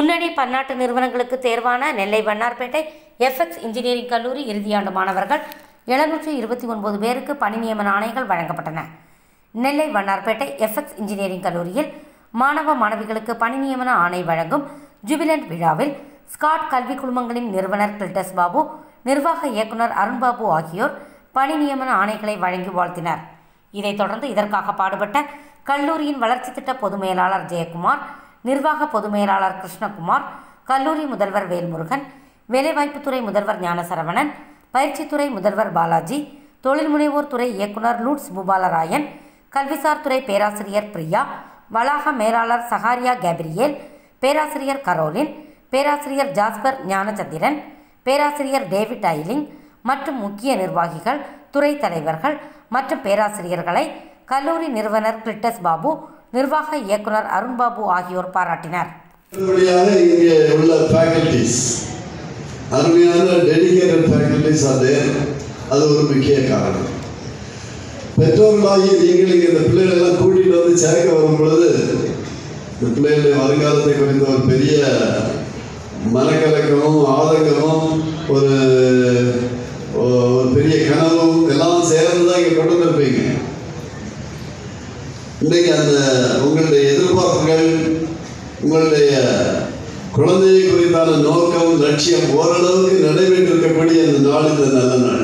முன்னணி பன்னாட்டு நிறுவனங்களுக்கு தேர்வான நெல்லை வண்ணார்பேட்டை எஃப்எக்ஸ் இன்ஜினியரிங் கல்லூரி இறுதியாண்டு மாணவர்கள் எழுநூற்று இருபத்தி ஒன்பது பேருக்கு பணி நியமன ஆணைகள் வழங்கப்பட்டன நெல்லை வண்ணார்பேட்டை எஃப்எக்ஸ் இன்ஜினியரிங் கல்லூரியில் மாணவ மாணவிகளுக்கு பணி நியமன ஆணை வழங்கும் ஜூபிலண்ட் விழாவில் ஸ்காட் கல்வி குழுமங்களின் நிறுவனர் கில்டஸ் பாபு நிர்வாக இயக்குனர் அருண்பாபு ஆகியோர் பணி நியமன ஆணைகளை வழங்கி வாழ்த்தினர் இதைத் தொடர்ந்து இதற்காக பாடுபட்ட கல்லூரியின் வளர்ச்சி திட்ட பொது மேலாளர் ஜெயக்குமார் நிர்வாக பொது மேலாளர் கிருஷ்ணகுமார் கல்லூரி முதல்வர் வேல்முருகன் வேலைவாய்ப்புத்துறை முதல்வர் ஞானசரவணன் பயிற்சித்துறை முதல்வர் பாலாஜி தொழில் முனைவோர் துறை இயக்குனர் லூட்ஸ் பூபாலராயன் கல்விசார் துறை பேராசிரியர் பிரியா வளாக மேலாளர் சகாரியா கேப்ரியேல் பேராசிரியர் கரோலின் பேராசிரியர் ஜாஸ்பர் ஞானச்சந்திரன் பேராசிரியர் டேவிட் ஐலிங் மற்றும் முக்கிய நிர்வாகிகள் துறை தலைவர்கள் மற்றும் பேராசிரியர்களை கல்லூரி நிறுவனர் கிளிட்டஸ் பாபு நிர்வாக இயக்குனர் அருண்பாபு ஆகியோர் பாராட்டினர் அடுத்தபடியாக இங்கே உள்ள ஃபேக்கல்டிஸ் அருமையான டெடிகேட்டட் ஃபேக்கல்டிஸ் அது அது ஒரு முக்கிய காரணம் பெற்றோர்களாகி நீங்கள் இங்கே இந்த பிள்ளைகளை எல்லாம் கூட்டிகிட்டு வந்து சேர்க்க வரும் பொழுது இந்த பிள்ளைகளுடைய வருங்காலத்தை குறித்த ஒரு பெரிய மனக்கலக்கமும் ஆதங்கமும் ஒரு ஒரு பெரிய கனவும் எல்லாம் சேர்ந்து தான் இங்கே கொண்டு வந்திருப்பீங்க இன்றைக்கு அந்த உங்களுடைய எதிர்பார்ப்புகள் உங்களுடைய குழந்தையை குறித்தான நோக்கம் லட்சியம் ஓரளவுக்கு நடைபெற்றிருக்கக்கூடிய அந்த நாள் இந்த நல்ல நாள்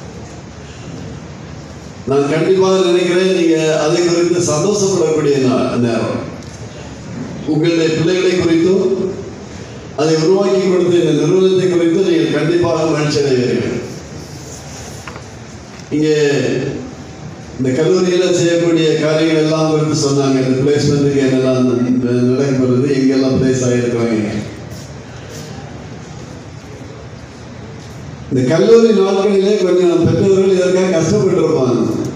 நான் கண்டிப்பாக நினைக்கிறேன் நீங்க அதை குறித்து சந்தோஷப்படக்கூடிய நா- நேரம் உங்களுடைய பிள்ளைகளை குறித்தும் அதை உருவாக்கி கொடுத்த இந்த நிறுவனத்தை குறித்தும் நீங்கள் கண்டிப்பாக மகிழ்ச்சி அடைவீர்கள் இங்கே இந்த கல்லூரியில் செய்யக்கூடிய காரியங்கள் எல்லாம் குறித்து சொன்னாங்க இந்த பிளேஸ்மெண்ட்டுக்கு என்னெல்லாம் ந- நடக்கப்படுது எங்கெல்லாம் பிளேஸ் ஆகிருக்கிறாங்க இந்த கல்லூரி நாட்களிலே கொஞ்சம் பெற்றோர்கள் இதற்காக கஷ்டப்பட்டு இருப்பாங்க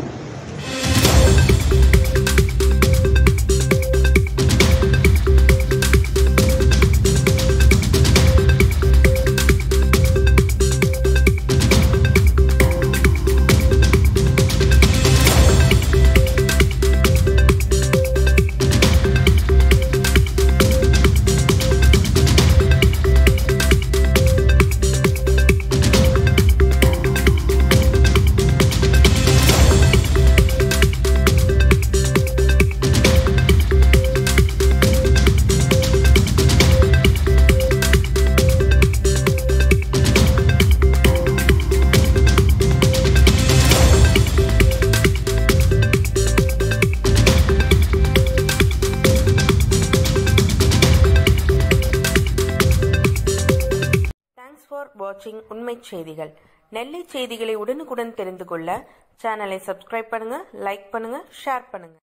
தேங்க்ஸ் ஃபார் வாட்சிங் உண்மை செய்திகள் நெல்லை செய்திகளை உடனுக்குடன் தெரிந்து கொள்ள சேனலை சப்ஸ்கிரைப் பண்ணுங்க லைக் பண்ணுங்க ஷேர் பண்ணுங்க